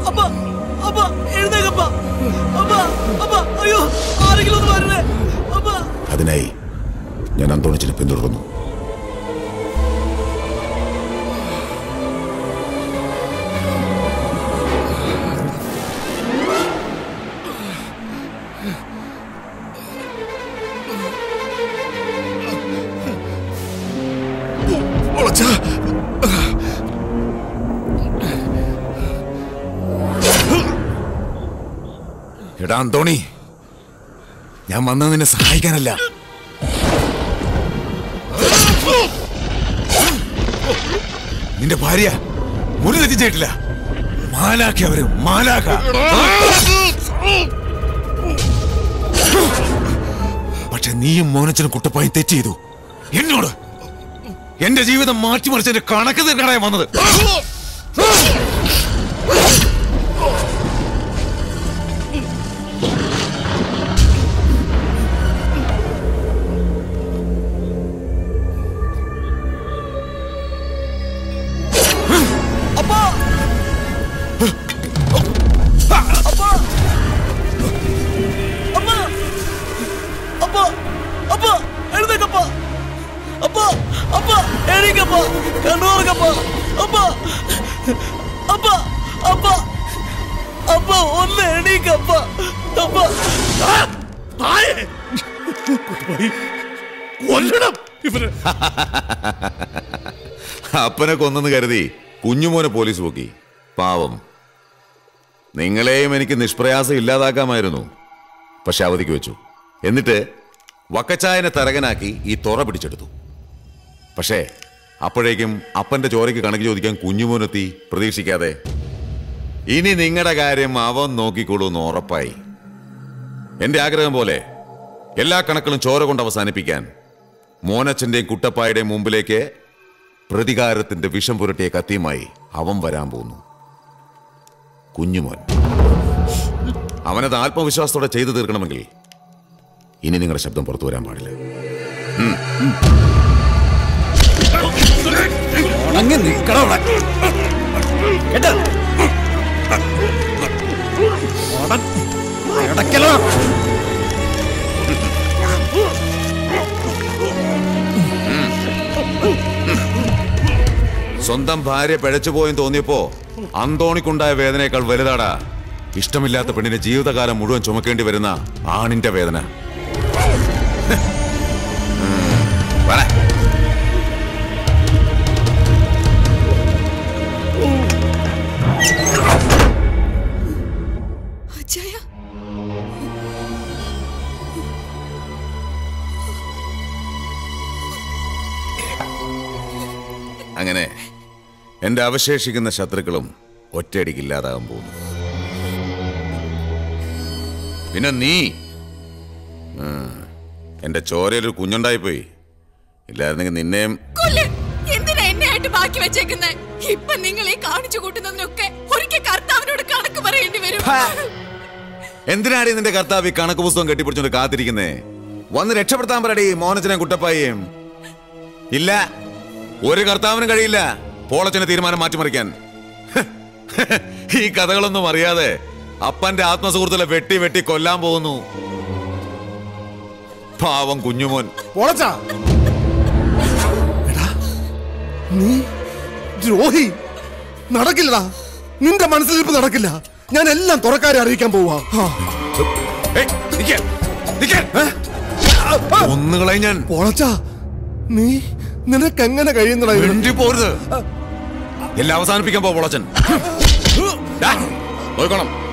അപ്പ അപ്പ എഴുന്നേക്കപ്പ അപ്പ അപ്പ അയ്യോ ആരെങ്കിലും ഒന്ന് വരണേ അപ്പ അതിനായി ഞാൻ അന്തോണിച്ചിനെ പിന്തുടർന്നു എടാ അന്തോണി ഞാൻ വന്നത് നിന്നെ സഹായിക്കാനല്ല നിന്റെ ഭാര്യ മുറി തെറ്റിച്ചിട്ടില്ല മാലാക്കി അവര് മാലാക്ക പക്ഷെ നീയും മോനച്ചനും കുട്ടപ്പായും തെറ്റ് ചെയ്തു എന്നോട് എന്റെ ജീവിതം മാറ്റിമറിച്ചതിന്റെ കണക്ക് തീർക്കാനായി വന്നത് അപ്പ അപ്പ അപ്പ അപ്പ അപ്പ എഴുന്നേക്കപ്പ അപ്പ അപ്പ എണീക്കപ്പ കണ്ണുറക്കപ്പ അപ്പ അപ്പ അപ്പ അപ്പ ഒന്ന് എണീക്കപ്പ അപ്പ കൊല്ലണം ഇവര് അപ്പനെ കൊന്നെന്ന് കരുതി കുഞ്ഞുമോനെ പോലീസ് പോക്കി പാവം നിങ്ങളെയും എനിക്ക് നിഷ്പ്രയാസം ഇല്ലാതാക്കാമായിരുന്നു പക്ഷെ അവധിക്ക് വെച്ചു എന്നിട്ട് വക്കച്ചായനെ തരകനാക്കി ഈ തുറ പിടിച്ചെടുത്തു പക്ഷേ അപ്പോഴേക്കും അപ്പന്റെ ചോരയ്ക്ക് കണക്ക് ചോദിക്കാൻ കുഞ്ഞുമോനെത്തി പ്രതീക്ഷിക്കാതെ ഇനി നിങ്ങളുടെ കാര്യം അവൻ നോക്കിക്കോളൂന്ന് ഉറപ്പായി എന്റെ ആഗ്രഹം പോലെ എല്ലാ കണക്കുകളും ചോര കൊണ്ട് അവസാനിപ്പിക്കാൻ മോനച്ചന്റെയും കുട്ടപ്പായുടെയും മുമ്പിലേക്ക് പ്രതികാരത്തിന്റെ വിഷം പുരട്ടിയ കത്തിയുമായി അവൻ വരാൻ പോകുന്നു കുഞ്ഞുമോൻ അവനത് ആത്മവിശ്വാസത്തോടെ ചെയ്തു തീർക്കണമെങ്കിൽ ഇനി നിങ്ങളുടെ ശബ്ദം പുറത്തു വരാൻ പാടില്ല അങ്ങ് നിക്കണം അവിടെ കേട്ടോ അടക്കലോ സ്വന്തം ഭാര്യ പിഴച്ചു പോയെന്ന് തോന്നിയപ്പോ അന്തോണിക്കുണ്ടായ വേദനയേക്കാൾ വലുതാടാ ഇഷ്ടമില്ലാത്ത പെണ്ണിന്റെ ജീവിതകാലം മുഴുവൻ ചുമക്കേണ്ടി വരുന്ന ആണിന്റെ വേദന ഉം, പറ. അജയ അങ്ങനെ എന്റെ അവശേഷിക്കുന്ന ശത്രുക്കളും ഒറ്റയടിക്ക് ഇല്ലാതാകാൻ പോകുന്നു പിന്നെ നീ ഉം, എന്റെ ചോരയിലൊരു കുഞ്ഞുണ്ടായിപ്പോയി ഇല്ലായിരുന്നെങ്കിൽ നിന്നെയും കൊല്ലൻ എന്തിനാ എന്നെ ആയിട്ട് ബാക്കി വെച്ചേക്കുന്നേ ഇപ്പൊ നിങ്ങൾ ഈ കാണിച്ചു കൂട്ടുന്നതിനൊക്കെ ഒരിക്കൽ കർത്താവിനോട് കണക്ക് പറയേണ്ടി വരും എന്തിനാടി നിന്റെ കർത്താവ് ഈ കണക്ക് പുസ്തകം കെട്ടിപ്പിടിച്ചോണ്ട് കാത്തിരിക്കുന്നേ വന്ന് രക്ഷപ്പെടുത്താൻ പറയടി മോനച്ചനെ കുട്ടപ്പായേയും ഇല്ല ഒരു കർത്താവിനും കഴിയില്ല പോളച്ചനെ തീരുമാനം മാറ്റിമറിക്കാൻ ഈ കഥകളൊന്നും അറിയാതെ അപ്പന്റെ ആത്മസുഹൃത്തുക്കളെ വെട്ടി വെട്ടി കൊല്ലാൻ പോകുന്നു പാവം കുഞ്ഞുമോൻ പൊളച്ചാ എടാ നീ ദ്രോഹി നടക്കില്ലടാ നിന്റെ മനസ്സിലിരിപ്പ് നടക്കില്ല ഞാൻ എല്ലാം തുറക്കാരെ അറിയിക്കാൻ പോവാ ആ. ഏയ്, നിക്ക്, നിക്ക്. ഒന്നുകളെ ഞാൻ പൊളച്ചാ നീ നിനക്ക് എങ്ങനെ കഴിയുന്നടാ ഇതിന്? മിണ്ടി പോരുത് എല്ലാം അവസാനിപ്പിക്കാൻ പോ പൊളച്ചൻ ദാ, നോക്കണം